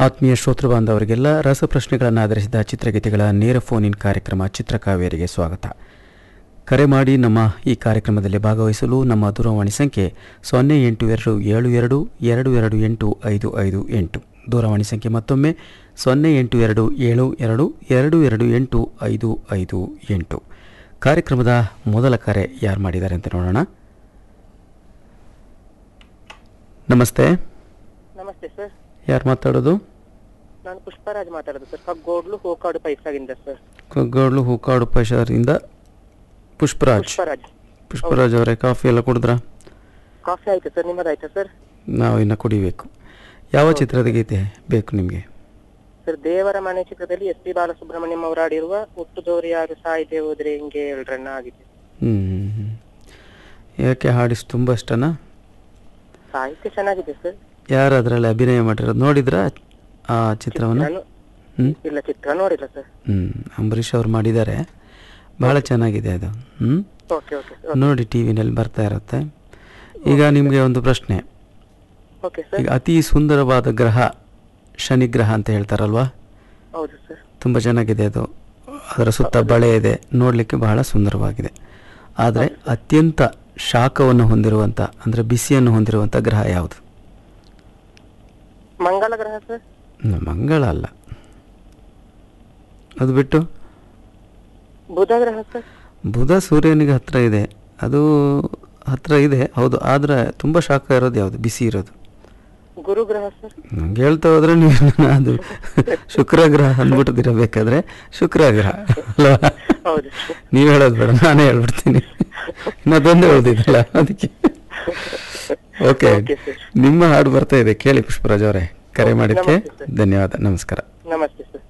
ಆತ್ಮೀಯ ಶ್ರೋತೃ ಬಾಂಧವರಿಗೆಲ್ಲ ರಸಪ್ರಶ್ನೆಗಳನ್ನು ಆಧರಿಸಿದ ಚಿತ್ರಗೀತೆಗಳ ನೇರ ಫೋನ್ ಇನ್ ಕಾರ್ಯಕ್ರಮ ಚಿತ್ರಕಾವೇರಿಗೆ ಸ್ವಾಗತ ಕರೆ ಮಾಡಿ ನಮ್ಮ ಈ ಕಾರ್ಯಕ್ರಮದಲ್ಲಿ ಭಾಗವಹಿಸಲು ನಮ್ಮ ದೂರವಾಣಿ ಸಂಖ್ಯೆ ಸೊನ್ನೆ ಎಂಟು ಎರಡು ಏಳು ಎರಡು ಎರಡು ಎರಡು ಎಂಟು ಐದು ಐದು ಎಂಟು ದೂರವಾಣಿ ಸಂಖ್ಯೆ ಮತ್ತೊಮ್ಮೆ ಸೊನ್ನೆ ಎಂಟು ಎರಡು ಏಳು ಎರಡು ಎರಡು ಎರಡು ಎಂಟು ಐದು ಐದು ಎಂಟು ಕಾರ್ಯಕ್ರಮದ ಮೊದಲ ಕರೆ ಯಾರು ಮಾಡಿದ್ದಾರೆ ಅಂತ ನೋಡೋಣ ನಮಸ್ತೆ ನಮಸ್ತೆ ಸರ್ ಯಾರು ಮಾತಾಡೋದು ನಾನು ಪುಷ್ಪರಾಜ್ ಮಾತಾಡೋದು ಸರ್ ಕಗ್ಗೋಡ್ಲು ಹೂಕಾಡು ಪೈಸಾಗಿಂದ ಸರ್ ಕೊಗ್ಗೋಡ್ಲು ಹೂಕಾಡು ಪೈಸರಿಂದ ಪುಷ್ಪರಾಜ್ ಪುಷ್ಪರಾಜ್ ಪುಷ್ಪರಾಜ್ ಅವರೇ ಕಾಫಿ ಎಲ್ಲ ಕುಡಿದ್ರಾ ಕಾಫಿ ಆಯ್ತು ಸರ್ ನಿಮ್ಮದಾಯ್ತಾ ಸರ್ ನಾವು ಇನ್ನು ಕುಡಿಬೇಕು ಯಾವ ಚಿತ್ರದ ಗೀತೆ ಬೇಕು ನಿಮಗೆ ಸರ್ ದೇವರ ಮನೆ ಚಿತ್ರದಲ್ಲಿ ಎಸ್ ಪಿ ಬಾಲಸುಬ್ರಹ್ಮಣ್ಯಂ ಅವರು ಆಡಿರುವ ಹುಟ್ಟು ಜೋರಿಯಾರು ಸಾಯ್ದೆ ಹೋದ್ರೆ ಹಿಂಗೆ ಹೇಳ್ರಣ್ಣ ಆಗಿದೆ ಹ್ಞೂ ಯಾಕೆ ಹಾಡಿಸ್ ತುಂಬ ಇಷ್ಟನಾ ಸಾಹಿತ್ಯ ಚೆನ್ನಾಗಿದೆ ಸರ್ ಯಾರು ಅದರಲ್ಲಿ ಅಭಿನಯ ಮಾಡಿರೋದು ನೋಡಿದ್ರಾ ಆ ಚಿತ್ರವನ್ನು ನಾನು ಹ್ಞೂ ಇಲ್ಲ ಚಿತ್ರ ನೋಡಿಲ್ಲ ಸರ್ ಹ್ಞೂ ಅಂಬರೀಷ್ ಅವ್ರು ಮಾಡಿದ್ದಾರೆ ಭಾಳ ಚೆನ್ನಾಗಿದೆ ಅದು ಹ್ಞೂ ಓಕೆ ಓಕೆ ನೋಡಿ ಟಿ ವಿನಲ್ಲಿ ಬರ್ತಾ ಇರುತ್ತೆ ಈಗ ನಿಮಗೆ ಒಂದು ಪ್ರಶ್ನೆ ಓಕೆ ಸರ್ ಈಗ ಅತಿ ಸುಂದರವಾದ ಗ್ರಹ ಶನಿ ಗ್ರಹ ಅಂತ ಹೇಳ್ತಾರಲ್ವಾ ಹೌದು ಸರ್ ತುಂಬ ಚೆನ್ನಾಗಿದೆ ಅದು ಅದರ ಸುತ್ತ ಬಳೆ ಇದೆ ನೋಡಲಿಕ್ಕೆ ಬಹಳ ಸುಂದರವಾಗಿದೆ ಆದರೆ ಅತ್ಯಂತ ಶಾಖವನ್ನು ಹೊಂದಿರುವಂಥ ಅಂದರೆ ಬಿಸಿಯನ್ನು ಹೊಂದಿರುವಂಥ ಗ್ರಹ ಯಾವುದು ಮಂಗಳ ಗ್ರಹ ಸರ್ ಹ್ಮ್, ಮಂಗಳ ಅಲ್ಲ ಅದು ಬಿಟ್ಟು ಬುಧ ಗ್ರಹ ಸರ್ ಬುಧ ಸೂರ್ಯನಿಗೆ ಹತ್ತಿರ ಇದೆ ಅದು ಹತ್ತಿರ ಇದೆ ಹೌದು ಆದರೆ ತುಂಬ ಶಾಖ ಇರೋದು ಯಾವುದು ಬಿಸಿ ಇರೋದು ಗುರು ಗ್ರಹ ಸರ್ ನಂಗೆ ಹೇಳ್ತಾ ಹೋದ್ರೆ ನೀವು ಅದು ಶುಕ್ರ ಗ್ರಹ ಅಂದ್ಬಿಟ್ಟಿದ್ದೀರ ಬೇಕಾದ್ರೆ ಶುಕ್ರ ಗ್ರಹ ಅಲ್ವಾ ಹೌದು ನೀವು ಹೇಳೋದು ಬೇಡ ನಾನೇ ಹೇಳ್ಬಿಡ್ತೀನಿ ಇನ್ನದೊಂದೇ ಉಳಿದಿದ್ದಲ್ಲ ಅದಕ್ಕೆ ಓಕೆ Okay, sir. ನಿಮ್ಮ ಹಾಡು ಬರ್ತಾ ಇದೆ ಕೇಳಿ ಪುಷ್ಪರಾಜ್ ಅವರೇ ಕರೆ ಮಾಡಿದ್ದಕ್ಕೆ ನಮಸ್ತೆ, sir. ಧನ್ಯವಾದ ನಮಸ್ಕಾರ ನಮಸ್ತೆ ಸರ್